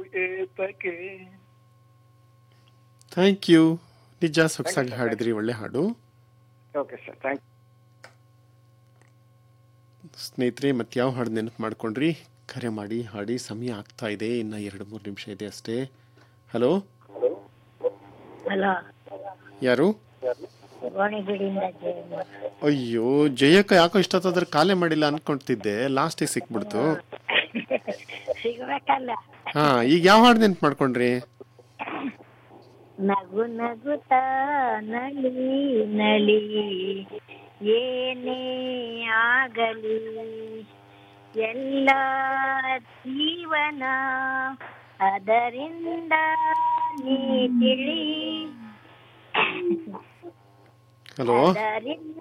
ಏತಕ್ಕೆ thank you ನಿಜ ಸೊಗಸಾಗಿ ಹಾಡಿದ್ರಿ ಒಳ್ಳೆ ಹಾಡು ಓಕೆ ಸರ್ ಥ್ಯಾಂಕ್ ಸ್ನೇಹಿತರೆ ಮತ್ತೆ ಯಾವ ಹಾಡು ನೆನಪು ಮಾಡ್ಕೊಂಡ್ರಿ ಕರೆ ಮಾಡಿ ಹಾಡಿ ಸಮಯ ಆಗ್ತಾ ಇದೆ ಇನ್ನು ಎರಡು ಮೂರು ನಿಮಿಷ ಇದೆ ಅಷ್ಟೇ ಹಲೋ ಹಲೋ ಯಾರು ಗೋಣಿಬೀಡಿಂದ ಜಯಮ್ಮ ಅಯ್ಯೋ ಜಯಕ್ಕ ಯಾಕೋ ಇಷ್ಟೊತ್ತಾದ್ರೆ ಕಾಲೇ ಮಾಡಿಲ್ಲ ಅನ್ಕೊಂತಿದ್ದೆ ಲಾಸ್ಟಿಗೆ ಸಿಕ್ಬಿಡ್ತು ಸಿಗ್ಬೇಕಲ್ಲ ಹಾ ಈಗ ಯಾವ ಹಾಡು ನೆನಪು ಮಾಡ್ಕೊಂಡ್ರಿ ನಗು ನಗುತ್ತಾ ನಲಿ ನಲಿ ಏನೇ ಆಗಲಿ ಎಲ್ಲ ಜೀವನ ಅದರಿಂದ ನೀ ತಿಳಿ ಹಲೋ ಅದರಿಂದ